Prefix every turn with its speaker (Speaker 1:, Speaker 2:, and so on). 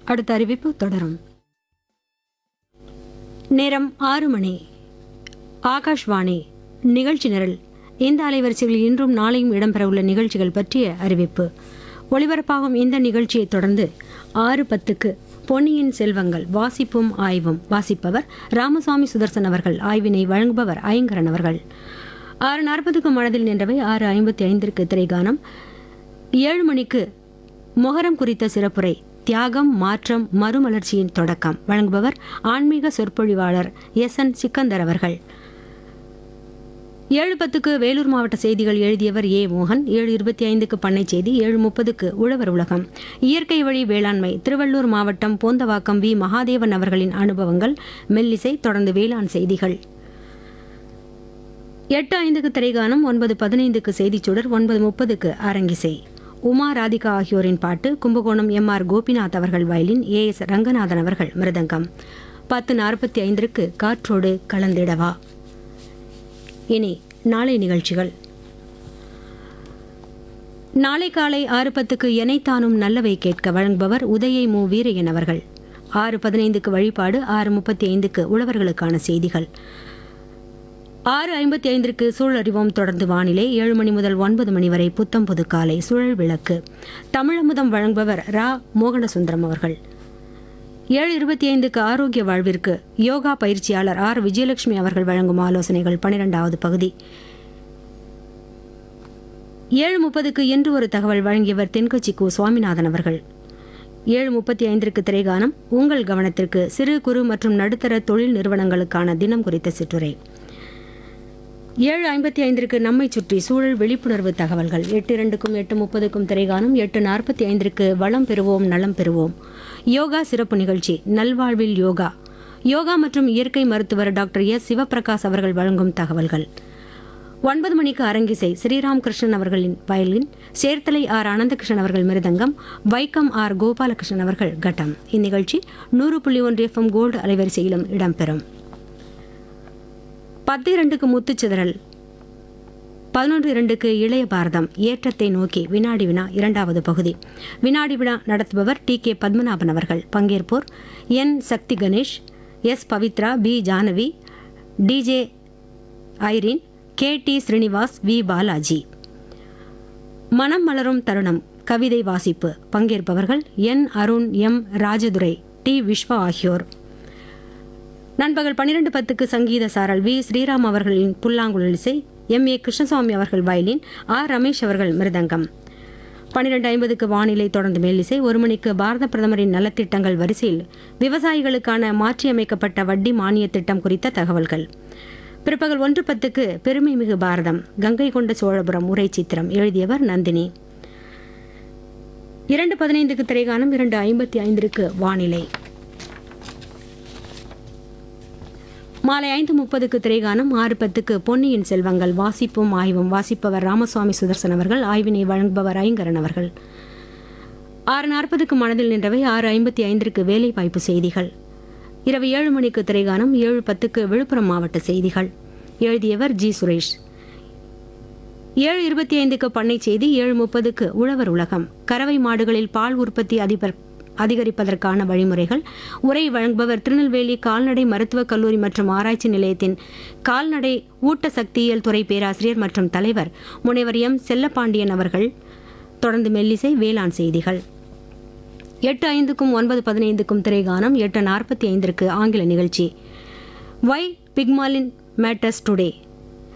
Speaker 1: அடுத்த அறிவிப்பு தொடரும் நேரம் ஆறு மணி ஆகாஷ்வாணி நிகழ்ச்சி நிரல் இந்த அலைவரிசைகளில் இன்றும் நாளையும் இடம்பெறவுள்ள நிகழ்ச்சிகள் பற்றிய அறிவிப்பு ஒளிபரப்பாகும் இந்த நிகழ்ச்சியை தொடர்ந்து ஆறு பத்துக்கு பொன்னியின் செல்வங்கள் வாசிப்பும் ஆய்வும் வாசிப்பவர் ராமசாமி சுதர்சன் அவர்கள் ஆய்வினை வழங்குபவர் ஐங்கரன் அவர்கள் ஆறு நாற்பதுக்கு மனதில் நின்றவை ஆறு ஐம்பத்தி ஐந்திற்கு திரைகானம் ஏழு மணிக்கு மொஹரம் குறித்த சிறப்புரை தியாகம் மாற்றம் மறுமலர்ச்சியின் தொடக்கம் வழங்குபவர் ஆன்மீக சொற்பொழிவாளர் எஸ் என் சிக்கந்தர் அவர்கள் ஏழு பத்துக்கு வேலூர் மாவட்ட செய்திகள் எழுதியவர் ஏ மோகன் ஏழு இருபத்தி ஐந்துக்கு பண்ணை செய்தி ஏழு முப்பதுக்கு உழவர் உலகம் இயற்கை வழி வேளாண்மை திருவள்ளூர் மாவட்டம் போந்தவாக்கம் வி மகாதேவன் அவர்களின் அனுபவங்கள் மெல்லிசை தொடர்ந்து வேளாண் செய்திகள் எட்டு ஐந்துக்கு திரைகானம் ஒன்பது பதினைந்துக்கு செய்திச்சுடர் ஒன்பது முப்பதுக்கு அரங்கிசை உமா ராதிகா ஆகியோரின் பாட்டு கும்பகோணம் எம் ஆர் கோபிநாத் அவர்கள் வயலின் ஏ எஸ் ரங்கநாதன் அவர்கள் மிருதங்கம் பத்து நாற்பத்தி ஐந்திற்கு காற்றோடு கலந்திடவா இனி நாளை நிகழ்ச்சிகள் நாளை காலை ஆறு பத்துக்கு எனைத்தானும் நல்லவை கேட்க வழங்குபவர் உதயை மு வீரையன் அவர்கள் ஆறு பதினைந்துக்கு வழிபாடு ஆறு முப்பத்தி ஐந்துக்கு உழவர்களுக்கான செய்திகள் ஆறு ஐம்பத்தி ஐந்திற்கு சூழல் அறிவோம் தொடர்ந்து வானிலை ஏழு மணி முதல் ஒன்பது மணி வரை புத்தம் புது காலை சுழல் விளக்கு தமிழமுதம் வழங்குபவர் ரா மோகனசுந்தரம் அவர்கள் ஏழு இருபத்தி ஐந்துக்கு ஆரோக்கிய வாழ்விற்கு யோகா பயிற்சியாளர் ஆர் விஜயலட்சுமி அவர்கள் வழங்கும் ஆலோசனைகள் பனிரெண்டாவது பகுதி ஏழு முப்பதுக்கு இன்று ஒரு தகவல் வழங்கியவர் தென்கொச்சி கு சுவாமிநாதன் அவர்கள் ஏழு முப்பத்தி ஐந்திற்கு திரைகானம் உங்கள் கவனத்திற்கு சிறு குறு மற்றும் நடுத்தர தொழில் நிறுவனங்களுக்கான தினம் குறித்த சிற்றுரை ஏழு ஐம்பத்தி ஐந்திற்கு நம்மை சுற்றி சூழல் விழிப்புணர்வு தகவல்கள் எட்டு இரண்டுக்கும் எட்டு முப்பதுக்கும் திரைகானம் எட்டு நாற்பத்தி ஐந்திற்கு வளம் பெறுவோம் நலம் பெறுவோம் யோகா சிறப்பு நிகழ்ச்சி நல்வாழ்வில் யோகா யோகா மற்றும் இயற்கை மருத்துவர் டாக்டர் எஸ் சிவபிரகாஷ் அவர்கள் வழங்கும் தகவல்கள் ஒன்பது மணிக்கு அரங்கிசை ஸ்ரீராம் கிருஷ்ணன் அவர்களின் வயலின் சேர்த்தலை ஆர் அனந்தகிருஷ்ணன் அவர்கள் மிருதங்கம் வைக்கம் ஆர் கோபாலகிருஷ்ணன் அவர்கள் கட்டம் இந்நிகழ்ச்சி நூறு புள்ளி ஒன்று எஃப்எம் கோல்டு அலைவரிசையிலும் இடம்பெறும் பத்து இரண்டுக்கு முத்துச்சிதறல் பதினொன்று இரண்டுக்கு இளைய பாரதம் ஏற்றத்தை நோக்கி வினாடி வினா இரண்டாவது பகுதி வினாடி வினா நடத்துபவர் டி கே பத்மநாபன் அவர்கள் பங்கேற்போர் N Sakthi Ganesh S Pavithra P Janavi DJ Irene K T Srinivas V Balaji மனம் மலரும் தருணம் கவிதை வாசிப்பு பங்கேற்பவர்கள் N Arun M Rajadurai T Viswa ஆகியோர் நண்பகல் பன்னிரண்டு பத்துக்கு சங்கீத சாரல் வி ஸ்ரீராம் அவர்களின் புல்லாங்குழல் இசை எம் ஏ கிருஷ்ணசுவாமி அவர்கள் வயலின் ஆர் ரமேஷ் அவர்கள் மிருதங்கம் பன்னிரண்டு ஐம்பதுக்கு வானிலை தொடர்ந்து மேலிசை ஒரு மணிக்கு பாரத பிரதமரின் நலத்திட்டங்கள் வரிசையில் விவசாயிகளுக்கான மாற்றியமைக்கப்பட்ட வட்டி மானிய திட்டம் குறித்த தகவல்கள் பிற்பகல் ஒன்று பத்துக்கு பெருமை மிகு பாரதம் கங்கை கொண்ட சோழபுரம் உரை சித்திரம் எழுதியவர் நந்தினி இரண்டு பதினைந்துக்கு திரைகானம் இரண்டு ஐம்பத்தி ஐந்திற்கு வானிலை மாலை ஐந்து முப்பதுக்கு திரைகானம் ஆறு பத்துக்கு பொன்னியின் செல்வங்கள் வாசிப்பும் ஆய்வும் வாசிப்பவர் ராமசுவாமி சுதர்சன் அவர்கள் ஆய்வினை வழங்குபவர் ஐங்கரன் அவர்கள் ஆறு நாற்பதுக்கு மனதில் நின்றவை ஆறு ஐம்பத்தி ஐந்திற்கு வேலைவாய்ப்பு செய்திகள் இரவு ஏழு மணிக்கு திரைகானம் ஏழு பத்துக்கு விழுப்புரம் மாவட்ட செய்திகள் எழுதியவர் ஜி சுரேஷ் ஏழு இருபத்தி ஐந்துக்கு பண்ணை செய்தி ஏழு முப்பதுக்கு உழவர் உலகம் கறவை மாடுகளில் பால் உற்பத்தி அதிபர் அதிகரிப்பதற்கான வழிமுறைகள் உரை வழங்குபவர் திருநெல்வேலி கால்நடை மருத்துவக் கல்லூரி மற்றும் ஆராய்ச்சி நிலையத்தின் கால்நடை ஊட்டசக்தியியல் துறை பேராசிரியர் மற்றும் தலைவர் முனைவர் எம் செல்லப்பாண்டியன் அவர்கள் தொடர்ந்து மெல்லிசை வேளாண் செய்திகள் எட்டு ஐந்துக்கும் ஒன்பது பதினைந்துக்கும் திரைகானம் எட்டு நாற்பத்தி ஐந்திற்கு ஆங்கில நிகழ்ச்சி வை பிக்மாலின் மேட்டர்ஸ் டுடே